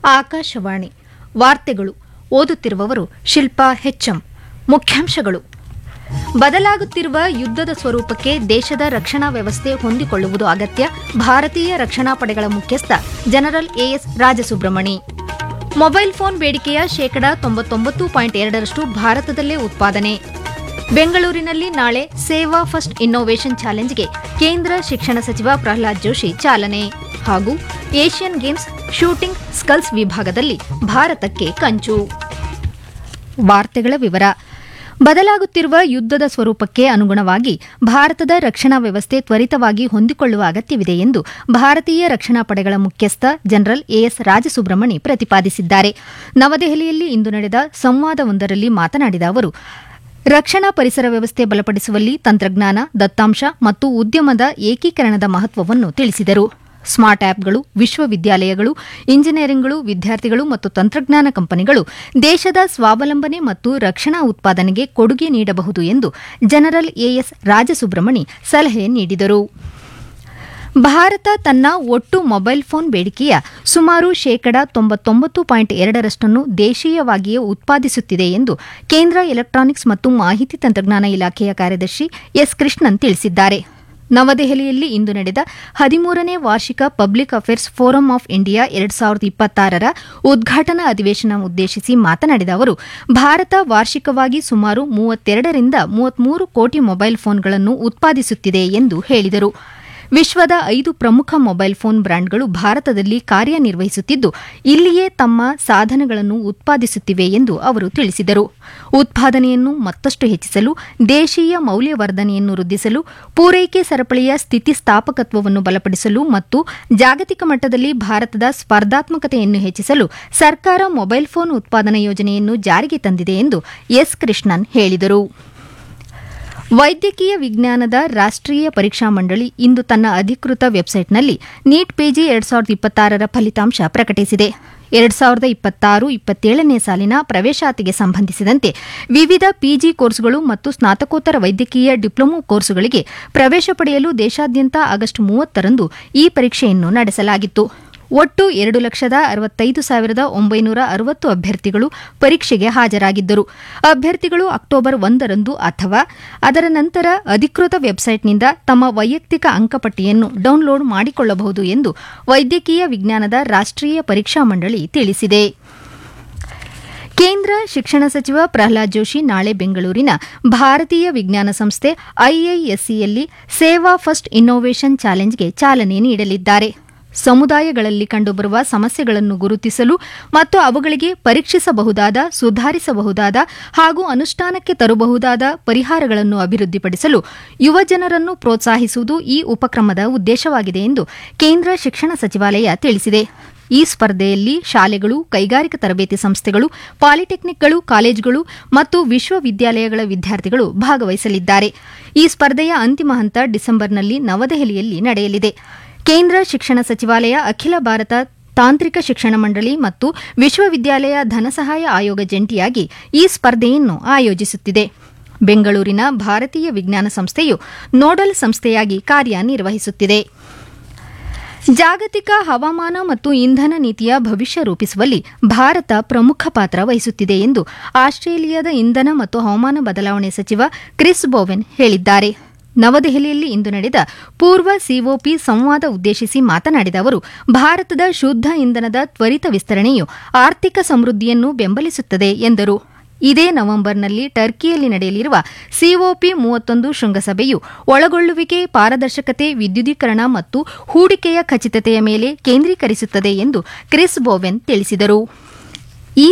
ಆಕಾಶವಾಣಿ ವಾರ್ತೆಗಳು ಓದುತ್ತಿರುವವರು ಶಿಲ್ಪಾ ಹೆಚ್ಎಂ ಮುಖ್ಯಾಂಶಗಳು ಬದಲಾಗುತ್ತಿರುವ ಯುದ್ಧದ ಸ್ವರೂಪಕ್ಕೆ ದೇಶದ ರಕ್ಷಣಾ ವ್ಯವಸ್ಥೆ ಹೊಂದಿಕೊಳ್ಳುವುದು ಅಗತ್ಯ ಭಾರತೀಯ ರಕ್ಷಣಾ ಪಡೆಗಳ ಮುಖ್ಯಸ್ಥ general A S Rajasubramani mobile phone ಬೇಡಿಕೆಯ ಶೇಕಡಾ ತೊಂಬತ್ತೊಂಬತ್ತು ಪಾಯಿಂಟ್ ಎರಡರಷ್ಟು ಭಾರತದಲ್ಲೇ ಉತ್ಪಾದನೆ ಬೆಂಗಳೂರಿನಲ್ಲಿ ನಾಳೆ ಸೇವಾ ಫಸ್ಟ್ ಇನ್ನೋವೇಷನ್ ಚಾಲೆಂಜ್ಗೆ ಕೇಂದ್ರ ಶಿಕ್ಷಣ ಸಚಿವ ಪ್ರಹ್ಲಾದ್ ಜೋಶಿ ಚಾಲನೆ ಹಾಗೂ ಏಷ್ಯನ್ ಗೇಮ್ಸ್ ಶೂಟಿಂಗ್ ಸ್ಕಲ್ಸ್ ವಿಭಾಗದಲ್ಲಿ ಭಾರತಕ್ಕೆ ಕಂಚು ವಾರ್ತೆಗಳ ವಿವರ ಬದಲಾಗುತ್ತಿರುವ ಯುದ್ಧದ ಸ್ವರೂಪಕ್ಕೆ ಅನುಗುಣವಾಗಿ ಭಾರತದ ರಕ್ಷಣಾ ವ್ಯವಸ್ಥೆ ತ್ವರಿತವಾಗಿ ಹೊಂದಿಕೊಳ್ಳುವ ಅಗತ್ಯವಿದೆ ಎಂದು ಭಾರತೀಯ ರಕ್ಷಣಾ ಪಡೆಗಳ ಮುಖ್ಯಸ್ಥ ಜನರಲ್ ಎಎಸ್ ರಾಜಸುಬ್ರಮಣಿ ಪ್ರತಿಪಾದಿಸಿದ್ದಾರೆ ನವದೆಹಲಿಯಲ್ಲಿ ಇಂದು ನಡೆದ ಸಂವಾದವೊಂದರಲ್ಲಿ ಮಾತನಾಡಿದ ಅವರು ರಕ್ಷಣಾ ಪರಿಸರ ವ್ಯವಸ್ಥೆ ಬಲಪಡಿಸುವಲ್ಲಿ ತಂತ್ರಜ್ಞಾನ ದತ್ತಾಂಶ ಮತ್ತು ಉದ್ಯಮದ ಏಕೀಕರಣದ ಮಹತ್ವವನ್ನು ತಿಳಿಸಿದರು ಸ್ಮಾರ್ಟ್ ಆ್ಯಪ್ಗಳು ವಿಶ್ವವಿದ್ಯಾಲಯಗಳು ಇಂಜಿನಿಯರಿಂಗ್ಗಳು ವಿದ್ಯಾರ್ಥಿಗಳು ಮತ್ತು ತಂತ್ರಜ್ಞಾನ ಕಂಪನಿಗಳು ದೇಶದ ಸ್ವಾವಲಂಬನೆ ಮತ್ತು ರಕ್ಷಣಾ ಉತ್ಪಾದನೆಗೆ ಕೊಡುಗೆ ನೀಡಬಹುದು ಎಂದು ಜನರಲ್ ಎಎಸ್ ರಾಜಸುಬ್ರಮಣಿ ಸಲಹೆ ನೀಡಿದರು ಭಾರತ ತನ್ನ ಒಟ್ಟು ಮೊಬೈಲ್ ಫೋನ್ ಬೇಡಿಕೆಯ ಸುಮಾರು ಶೇಕಡಾ ತೊಂಬತ್ತೊಂಬತ್ತು ಪಾಯಿಂಟ್ ಎರಡರಷ್ಟನ್ನು ದೇಶೀಯವಾಗಿಯೇ ಉತ್ಪಾದಿಸುತ್ತಿದೆ ಎಂದು ಕೇಂದ್ರ ಎಲೆಕ್ಟ್ರಾನಿಕ್ಸ್ ಮತ್ತು ಮಾಹಿತಿ ತಂತ್ರಜ್ಞಾನ ಇಲಾಖೆಯ ಕಾರ್ಯದರ್ಶಿ ಎಸ್ ಕೃಷ್ಣನ್ ತಿಳಿಸಿದ್ದಾರೆ ನವದೆಹಲಿಯಲ್ಲಿ ಇಂದು ನಡೆದ ಹದಿಮೂರನೇ ವಾರ್ಷಿಕ public affairs forum of India ಎರಡ್ ಸಾವಿರದ ಇಪ್ಪತ್ತಾರರ ಉದ್ಘಾಟನಾ ಅಧಿವೇಶನ ಉದ್ದೇಶಿಸಿ ಮಾತನಾಡಿದ ಅವರು ಭಾರತ ವಾರ್ಷಿಕವಾಗಿ ಸುಮಾರು ಮೂವತ್ತೆರಡರಿಂದ ಮೂವತ್ಮೂರು ಕೋಟಿ ಮೊಬೈಲ್ ಫೋನ್ಗಳನ್ನು ಉತ್ಪಾದಿಸುತ್ತಿದೆ ಎಂದು ಹೇಳಿದರು ವಿಶ್ವದ ಐದು ಪ್ರಮುಖ ಮೊಬೈಲ್ ಫೋನ್ ಬ್ರ್ಯಾಂಡ್ಗಳು ಭಾರತದಲ್ಲಿ ಕಾರ್ಯನಿರ್ವಹಿಸುತ್ತಿದ್ದು ಇಲ್ಲಿಯೇ ತಮ್ಮ ಸಾಧನಗಳನ್ನು ಉತ್ಪಾದಿಸುತ್ತಿವೆ ಎಂದು ಅವರು ತಿಳಿಸಿದರು ಉತ್ಪಾದನೆಯನ್ನು ಮತ್ತಷ್ಟು ಹೆಚ್ಚಿಸಲು ದೇಶೀಯ ಮೌಲ್ಯವರ್ಧನೆಯನ್ನು ವೃದ್ಧಿಸಲು ಪೂರೈಕೆ ಸರಪಳಿಯ ಸ್ಥಿತಿಸ್ಥಾಪಕತ್ವವನ್ನು ಬಲಪಡಿಸಲು ಮತ್ತು ಜಾಗತಿಕ ಮಟ್ಟದಲ್ಲಿ ಭಾರತದ ಸ್ಪರ್ಧಾತ್ಮಕತೆಯನ್ನು ಹೆಚ್ಚಿಸಲು ಸರ್ಕಾರ ಮೊಬೈಲ್ ಫೋನ್ ಉತ್ಪಾದನಾ ಯೋಜನೆಯನ್ನು ಜಾರಿಗೆ ತಂದಿದೆ ಎಂದು ಎಸ್ ಕೃಷ್ಣನ್ ಹೇಳಿದರು ವೈದ್ಯಕೀಯ ವಿಜ್ಞಾನದ ರಾಷ್ಟ್ರೀಯ ಪರೀಕ್ಷಾ ಮಂಡಳಿ ಇಂದು ತನ್ನ ಅಧಿಕೃತ ವೆಬ್ಸೈಟ್ನಲ್ಲಿ ನೀಟ್ ಪಿಜಿ ಎರಡ್ ಸಾವಿರದ ಇಪ್ಪತ್ತಾರರ ಫಲಿತಾಂಶ ಪ್ರಕಟಿಸಿದೆ ಎರಡ್ ಸಾವಿರದ ಇಪ್ಪತ್ತಾರು ಇಪ್ಪತ್ತೇಳನೇ ಸಾಲಿನ ಪ್ರವೇಶಾತಿಗೆ ಸಂಬಂಧಿಸಿದಂತೆ ವಿವಿಧ ಪಿಜಿ ಕೋರ್ಸ್ಗಳು ಮತ್ತು ಸ್ನಾತಕೋತ್ತರ ವೈದ್ಯಕೀಯ ಡಿಪ್ಲೊಮೊ ಕೋರ್ಸುಗಳಿಗೆ ಪ್ರವೇಶ ಪಡೆಯಲು ದೇಶಾದ್ಯಂತ ಆಗಸ್ಟ್ ಮೂವತ್ತರಂದು ಈ ಪರೀಕ್ಷೆಯನ್ನು ನಡೆಸಲಾಗಿತ್ತು ಒಟ್ಟು ಎರಡು ಲಕ್ಷದ ಅರವತ್ತೈದು ಸಾವಿರದ ಒಂಬೈನೂರ ಅರವತ್ತು ಅಭ್ಯರ್ಥಿಗಳು ಪರೀಕ್ಷೆಗೆ ಹಾಜರಾಗಿದ್ದರು ಅಭ್ಯರ್ಥಿಗಳು ಅಕ್ಟೋಬರ್ ಒಂದರಂದು ಅಥವಾ ಅದರ ನಂತರ ಅಧಿಕೃತ ವೆಬ್ಸೈಟ್ನಿಂದ ತಮ್ಮ ವೈಯಕ್ತಿಕ ಅಂಕಪಟ್ಟಿಯನ್ನು ಡೌನ್ಲೋಡ್ ಮಾಡಿಕೊಳ್ಳಬಹುದು ಎಂದು ವೈದ್ಯಕೀಯ ವಿಜ್ಞಾನದ ರಾಷ್ಟ್ರೀಯ ಪರೀಕ್ಷಾ ಮಂಡಳಿ ತಿಳಿಸಿದೆ ಕೇಂದ್ರ ಶಿಕ್ಷಣ ಸಚಿವ ಪ್ರಹ್ಲಾದ್ ಜೋಶಿ ನಾಳೆ ಬೆಂಗಳೂರಿನ ಭಾರತೀಯ ವಿಜ್ಞಾನ ಸಂಸ್ಥೆ ಐಐಎಸ್ಸಿಯಲ್ಲಿ ಸೇವಾ ಫಸ್ಟ್ ಇನ್ನೋವೇಷನ್ ಚಾಲೆಂಜ್ಗೆ ಚಾಲನೆ ನೀಡಲಿದ್ದಾರೆ ಸಮುದಾಯಗಳಲ್ಲಿ ಕಂಡುಬರುವ ಸಮಸ್ಯೆಗಳನ್ನು ಗುರುತಿಸಲು ಮತ್ತು ಅವುಗಳಿಗೆ ಪರೀಕ್ಷಿಸಬಹುದಾದ ಸುಧಾರಿಸಬಹುದಾದ ಹಾಗೂ ಅನುಷ್ಠಾನಕ್ಕೆ ತರಬಹುದಾದ ಪರಿಹಾರಗಳನ್ನು ಅಭಿವೃದ್ಧಿಪಡಿಸಲು ಯುವ ಜನರನ್ನು ಪ್ರೋತ್ಸಾಹಿಸುವುದು ಈ ಉಪಕ್ರಮದ ಉದ್ದೇಶವಾಗಿದೆ ಎಂದು ಕೇಂದ್ರ ಶಿಕ್ಷಣ ಸಚಿವಾಲಯ ತಿಳಿಸಿದೆ ಈ ಸ್ಪರ್ಧೆಯಲ್ಲಿ ಶಾಲೆಗಳು ಕೈಗಾರಿಕಾ ತರಬೇತಿ ಸಂಸ್ಥೆಗಳು ಪಾಲಿಟೆಕ್ನಿಕ್ಗಳು ಕಾಲೇಜುಗಳು ಮತ್ತು ವಿಶ್ವವಿದ್ಯಾಲಯಗಳ ವಿದ್ಯಾರ್ಥಿಗಳು ಭಾಗವಹಿಸಲಿದ್ದಾರೆ ಈ ಸ್ಪರ್ಧೆಯ ಅಂತಿಮ ಹಂತ ಡಿಸೆಂಬರ್ನಲ್ಲಿ ನವದೆಹಲಿಯಲ್ಲಿ ನಡೆಯಲಿದೆ ಕೇಂದ್ರ ಶಿಕ್ಷಣ ಸಚಿವಾಲಯ ಅಖಿಲ ಭಾರತ ತಾಂತ್ರಿಕ ಶಿಕ್ಷಣ ಮಂಡಳಿ ಮತ್ತು ವಿಶ್ವವಿದ್ಯಾಲಯ ಧನಸಹಾಯ ಆಯೋಗ ಜಂಟಿಯಾಗಿ ಈ ಸ್ಪರ್ಧೆಯನ್ನು ಆಯೋಜಿಸುತ್ತಿದೆ ಬೆಂಗಳೂರಿನ ಭಾರತೀಯ ವಿಜ್ಞಾನ ಸಂಸ್ಥೆಯು ನೋಡಲ್ ಸಂಸ್ಥೆಯಾಗಿ ಕಾರ್ಯನಿರ್ವಹಿಸುತ್ತಿದೆ ಜಾಗತಿಕ ಹವಾಮಾನ ಮತ್ತು ಇಂಧನ ನೀತಿಯ ಭವಿಷ್ಯ ರೂಪಿಸುವಲ್ಲಿ ಭಾರತ ಪ್ರಮುಖ ಪಾತ್ರ ವಹಿಸುತ್ತಿದೆ ಎಂದು ಆಸ್ಟ್ರೇಲಿಯಾದ ಇಂಧನ ಮತ್ತು ಹವಾಮಾನ ಬದಲಾವಣೆ ಸಚಿವ ಕ್ರಿಸ್ ಬೋವೆನ್ ಹೇಳಿದ್ದಾರೆ ನವದೆಹಲಿಯಲ್ಲಿ ಇಂದು ನಡೆದ ಪೂರ್ವ ಸಿಒಪಿ ಸಂವಾದ ಉದ್ದೇಶಿಸಿ ಮಾತನಾಡಿದ ಅವರು ಭಾರತದ ಶುದ್ಧ ಇಂಧನದ ತ್ವರಿತ ವಿಸ್ತರಣೆಯು ಆರ್ಥಿಕ ಸಮೃದ್ಧಿಯನ್ನು ಬೆಂಬಲಿಸುತ್ತದೆ ಎಂದರು ಇದೇ ನವೆಂಬರ್ನಲ್ಲಿ ಟರ್ಕಿಯಲ್ಲಿ ನಡೆಯಲಿರುವ ಸಿಒಪಿ ಮೂವತ್ತೊಂದು ಶೃಂಗಸಭೆಯು ಒಳಗೊಳ್ಳುವಿಕೆ ಪಾರದರ್ಶಕತೆ ವಿದ್ಯುದೀಕರಣ ಮತ್ತು ಹೂಡಿಕೆಯ ಖಚಿತತೆಯ ಮೇಲೆ ಕೇಂದ್ರೀಕರಿಸುತ್ತದೆ ಎಂದು ಕ್ರಿಸ್ ಬೋವೆನ್ ತಿಳಿಸಿದರು